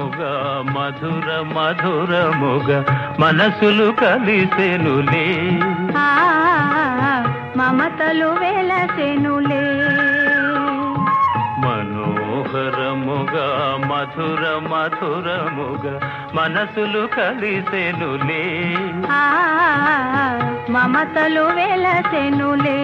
మనోహరముగా మధుర మధురముగా మనసులు కలిసెనులే ఆ మమతలు వెలసెనులే మనోహరముగా మధుర మధురముగా మనసులు కలిసెనులే ఆ మమతలు వెలసెనులే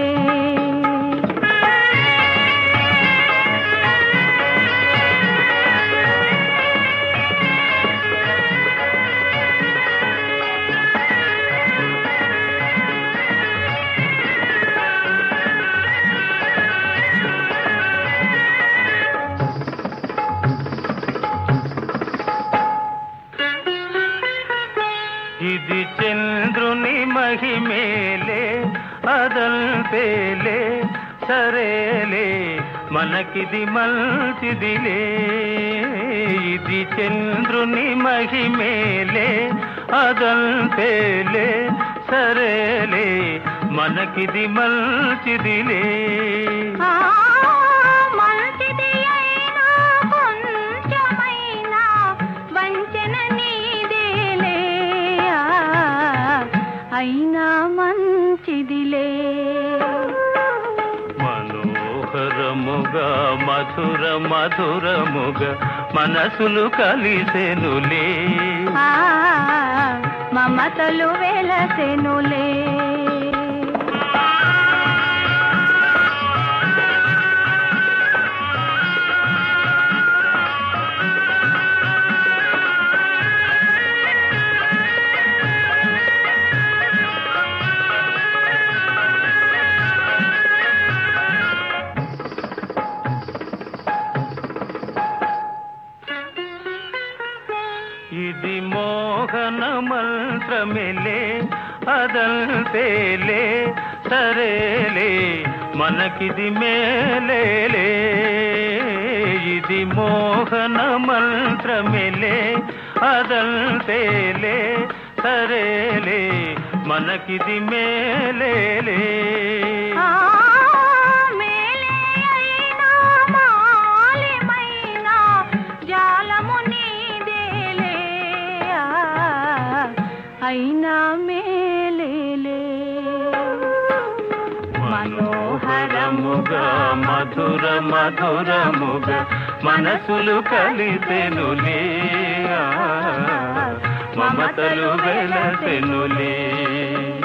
ఇది చంద్రుని మహిమేలే అదంతేలే సరేలే మనకిది మంచిదిలే ఇది చంద్రుని మహిమేలే అదంతేలే సరేలే మనకిది మంచిదిలే ఆ మంచిది అయినా కొంచెమైనా వంచన నీదేలే ఆ, అయినా మంచిదిలే మనోహరముగా మధుర మధురముగా మనసులు కలిసెనులే ఆ మమతలు వెలసెనులే ఇది మోహన మంత్రమిలే అదంతేలే సరేలే మనకిది మేలేలే ఇది మోహన మంత్రమిలే అదంతేలే సరేలే మనకిది మేలేలే ఆ మేలే అయినా మాలిమైనా జాలము నీదేలే ఆ, అయినా మేలేలే మనోహరముగా మధుర మధురముగా మనసులు కలిసెనులే ఆ, మమతలు వెలసెనులే